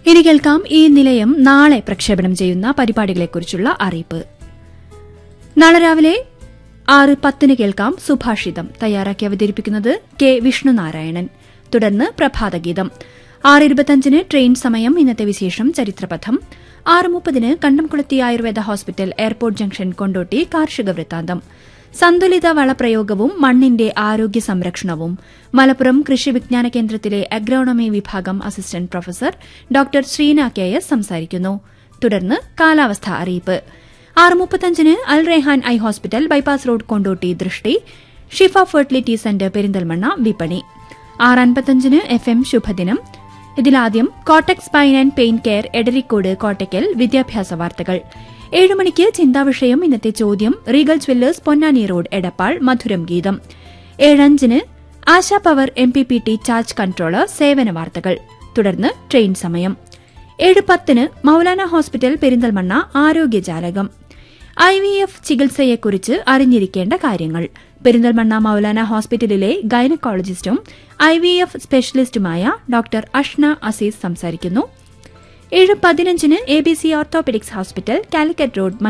ഇനി കേൾക്കാം ഈ നിലയം നാളെ പ്രക്ഷേപണം ചെയ്യുന്ന പരിപാടികളെക്കുറിച്ചുള്ള അറിയിപ്പ് നാളെ രാവിലെ ആറ് പത്തിന് കേൾക്കാം സുഭാഷിതം തയ്യാറാക്കി അവതരിപ്പിക്കുന്നത് കെ വിഷ്ണുനാരായണൻ തുടർന്ന് പ്രഭാതഗീതം ആറ് ഇരുപത്തിയഞ്ചിന് ട്രെയിൻ സമയം ഇന്നത്തെ വിശേഷം ചരിത്രപഥം ആറ് മുപ്പതിന് Kandamkulathi Ayurveda hospital airport junction Kondotty കാർഷിക വൃത്താന്തം സന്തുലിത വളപ്രയോഗവും മണ്ണിന്റെ ആരോഗ്യ സംരക്ഷണവും മലപ്പുറം കൃഷി വിജ്ഞാന കേന്ദ്രത്തിലെ അഗ്രോണമി വിഭാഗം assistant professor doctor Sreena K S സംസാരിക്കുന്നു തുടർന്ന് കാലാവസ്ഥാ അറിയിപ്പ് ആറ് മുപ്പത്തഞ്ചിന് Al Rehan I hospital bypass road Kondotty ദൃഷ്ടി ഷിഫ ഫെർട്ടിലിറ്റി സെന്റർ പെരിന്തൽമണ്ണ വിപണി ആറ് അൻപത്തഞ്ചിന് എഫ് എം ശുഭദിനം ഇതിലാദ്യം Kottak spine and pain care Edarikode Kottakkal വിദ്യാഭ്യാസ വാർത്തകൾ ഏഴ് മണിക്ക് ചിന്താവിഷയം ഇന്നത്തെ ചോദ്യം Regal jewellers Ponnani road Edappal മധുരം ഗീതം ഏഴഞ്ചിന് Asha power M P P T charge controller സേവന വാർത്തകൾ തുടർന്ന് ട്രെയിൻ സമയം ഏഴ് പത്തിന് മൌലാന ഹോസ്പിറ്റൽ പെരിന്തൽമണ്ണ ആരോഗ്യജാലകം ഐ വി എഫ് ചികിത്സയെക്കുറിച്ച് അറിഞ്ഞിരിക്കേണ്ട കാര്യങ്ങൾ പെരിന്തൽമണ്ണ മൌലാന ഹോസ്പിറ്റലിലെ ഗൈനക്കോളജിസ്റ്റും ഐ വി എഫ് സ്പെഷ്യലിസ്റ്റുമായ ഡോക്ടർ അഷ്ന അസീസ് സംസാരിക്കുന്നു ഏഴ് പതിനഞ്ചിന് A B C orthopaedics hospital Calicut road